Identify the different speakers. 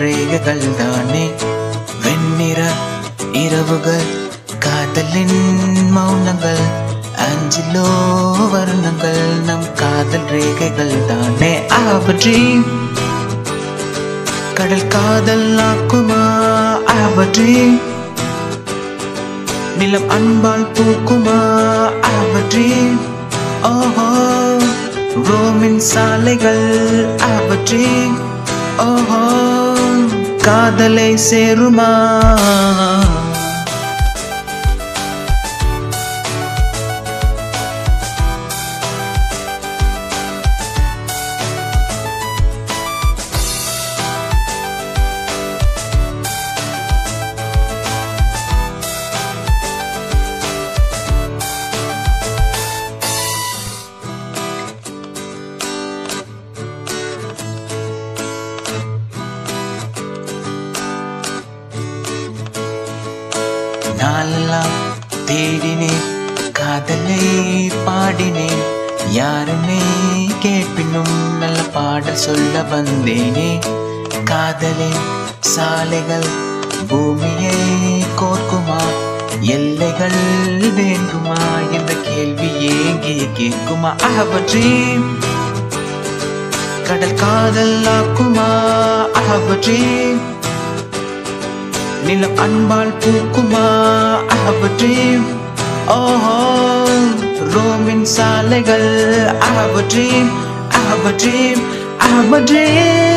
Speaker 1: ரேகைகள் தானே வெண்ணிற இரவுகள் காதலின் மௌனங்கள் அஞ்சிலோ வர்ணங்கள் நம் காதல் ரேகைகள் தானே அவற்றி கடல் காதல் ஆக்குமா அவற்றி நிலம் அன்பால் பூக்குமா அவற்றி ஓஹோ ரோமின் சாலைகள் அவற்றி ஓஹோ காதலை சேருமா நாளெல்லாம் தேடினேன் காதலை பாடினேன் யாருமே கேட்பினும் நல்ல பாடல் சொல்ல வந்தேனே காதலின் சாலைகள் பூமியை கோர்க்குமா எல்லைகள் வேண்டுமா என்ற கேள்வி ஏங்கி கேட்குமா அவற்றி கடல் காதல் ஆக்குமா அவற்றி நிலம் அன்பால் பூக்குமா அவற்றி ஓஹோ ரோமின் சாலைகள் அவற்றி அவற்றி அவற்றி